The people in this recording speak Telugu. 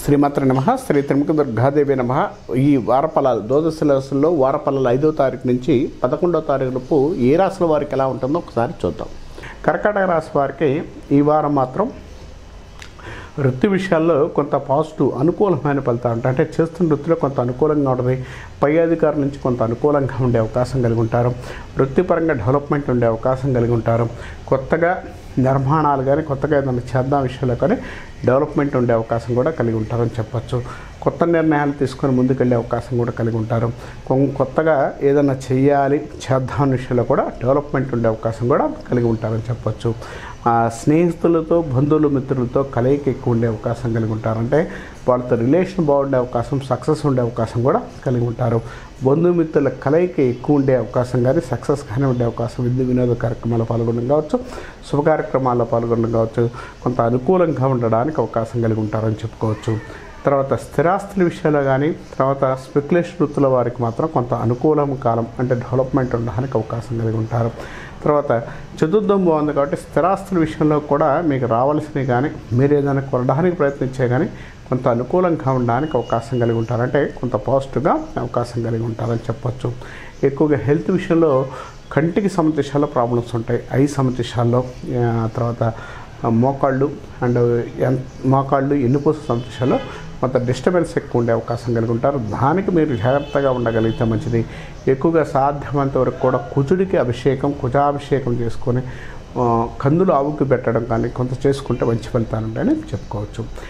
శ్రీమాత్ర నమ శ్రీ త్రిముఖ దుర్గాదేవి నమ ఈ వారఫలాలు ద్వాదశ రాశుల్లో వారఫలాలు ఐదో తారీఖు నుంచి పదకొండో తారీఖు లోపు ఏ రాశుల వారికి ఎలా ఉంటుందో ఒకసారి చూద్దాం కర్కాటక రాశి వారికి ఈ వారం మాత్రం వృత్తి విషయాల్లో కొంత పాజిటివ్ అనుకూలమైన ఫలితాలు ఉంటాయి అంటే చేస్తున్న వృత్తిలో కొంత అనుకూలంగా ఉంటుంది పై అధికారి నుంచి కొంత అనుకూలంగా ఉండే అవకాశం కలిగి ఉంటారు వృత్తిపరంగా డెవలప్మెంట్ ఉండే అవకాశం కలిగి ఉంటారు కొత్తగా నిర్మాణాలు కానీ కొత్తగా ఏదైనా చేద్దాం విషయంలో కానీ డెవలప్మెంట్ ఉండే అవకాశం కూడా కలిగి ఉంటారని చెప్పొచ్చు కొత్త నిర్ణయాలు తీసుకొని ముందుకెళ్ళే అవకాశం కూడా కలిగి ఉంటారు కొం- కొత్తగా ఏదైనా చేయాలి చేద్దాం అనే విషయంలో కూడా డెవలప్మెంట్ ఉండే అవకాశం కూడా కలిగి ఉంటారని చెప్పొచ్చు ఆ, స్నేహితులతో బంధువులు మిత్రులతో కలయిక ఎక్కువ ఉండే అవకాశం కలిగి ఉంటారు అంటే వాళ్ళతో రిలేషన్ బాగుండే అవకాశం సక్సెస్ ఉండే అవకాశం కూడా కలిగి ఉంటారు బంధుమిత్రుల కలయిక ఎక్కువ ఉండే అవకాశం కానీ సక్సెస్ కానీ ఉండే అవకాశం విద్య వినోద కార్యక్రమాల్లో పాల్గొనడం కావచ్చు శుభ కార్యక్రమాల్లో పాల్గొనడం కావచ్చు కొంత అనుకూలంగా ఉండడానికి అవకాశం కలిగి ఉంటారని చెప్పుకోవచ్చు తర్వాత స్థిరాస్తుల విషయంలో కానీ తర్వాత స్పెక్యులేషన్ వృత్తుల వారికి మాత్రం కొంత అనుకూలం కాలం అంటే డెవలప్మెంట్ ఉండడానికి అవకాశం కలిగి ఉంటారు తర్వాత చతుర్థం బాగుంది కాబట్టి స్థిరాస్తుల విషయంలో కూడా మీకు రావాల్సినవి కానీ మీరు ఏదైనా కొనడానికి ప్రయత్నించే కానీ కొంత అనుకూలంగా ఉండడానికి అవకాశం కలిగి ఉంటారు అంటే కొంత పాజిటివ్గా అవకాశం కలిగి ఉంటారని చెప్పొచ్చు ఎక్కువగా హెల్త్ విషయంలో కంటికి సంబంధించాల్లో ప్రాబ్లమ్స్ ఉంటాయి ఐ సంబంధించాల్లో తర్వాత మోకాళ్ళు అండ్ ఎన్- మోకాళ్ళు ఎన్నుపూస సంతోషాల్లో కొంత డిస్టర్బెన్స్ ఎక్కువ ఉండే అవకాశం కలిగి ఉంటారు దానికి మీరు జాగ్రత్తగా ఉండగలిగితే మంచిది ఎక్కువగా సాధ్యమైనంత వరకు కూడా కుజుడికి అభిషేకం కుజాభిషేకం చేసుకొని ఆ, కందులు ఆవుకి పెట్టడం కానీ కొంత చేసుకుంటే మంచి ఫలితాలు ఉంటాయని చెప్పుకోవచ్చు